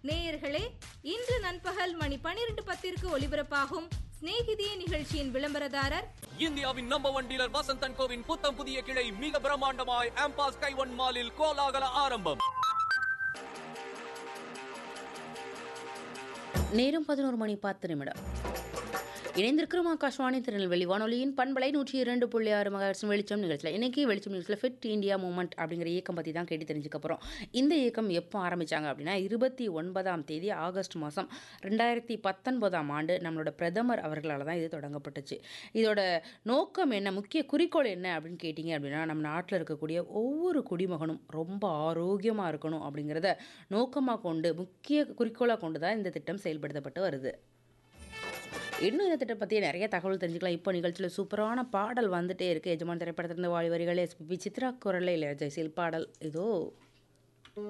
நேயர்களே இன்று நண்பகல் மணி பனிரெண்டு பத்திற்கு ஒலிபரப்பாகும் சிநேகிதியே நிகழ்ச்சியின் விளம்பரதாரர் இந்தியாவின் நம்பர் ஒன் டீலர் வசந்தன் கோவின் புத்தம் புதிய கிளை மிக பிரம்மாண்டமாய் ஆம்பாஸ் கைவன் மாலில் கோலாகல ஆரம்பம் நேரம் பதினோரு மணி பத்து நிமிடம் இணைந்திருக்கிறோம் ஆகாஷ்வாணி திருநெல்வேலி வானொலியின் பண்பலை நூற்றி இரண்டு புள்ளி ஆறு மகாட்சி வெளிச்சம் நிகழ்ச்சியில் இன்னைக்கு வெளிச்சம் நிகழ்ச்சியில் ஃபிட் இந்தியா மூமெண்ட் அப்படிங்கிற இயக்கம் பற்றி தான் கேட்டு தெரிஞ்சுக்க போகிறோம் இந்த இயக்கம் எப்போ ஆரம்பித்தாங்க அப்படின்னா இருபத்தி ஒன்பதாம் தேதி ஆகஸ்ட் மாதம் ரெண்டாயிரத்தி பத்தொன்பதாம் ஆண்டு நம்மளோட பிரதமர் அவர்களால் தான் இது தொடங்கப்பட்டுச்சு இதோட நோக்கம் என்ன முக்கிய குறிக்கோள் என்ன அப்படின்னு கேட்டிங்க அப்படின்னா நம்ம நாட்டில் இருக்கக்கூடிய ஒவ்வொரு குடிமகனும் ரொம்ப ஆரோக்கியமாக இருக்கணும் அப்படிங்கிறத நோக்கமாக கொண்டு முக்கிய குறிக்கோளாக கொண்டு தான் இந்த திட்டம் செயல்படுத்தப்பட்டு வருது இன்னும் இந்த திட்டம் பற்றி நிறைய தகவல் தெரிஞ்சுக்கலாம் இப்போ நிகழ்ச்சியில் சூப்பரான பாடல் வந்துட்டே இருக்குது எஜமான் திரைப்படத்திலிருந்து வாழி வரிகள் எஸ்பிபி சித்ரா குரலில் இளையராஜா இசையில் பாடல் இதோ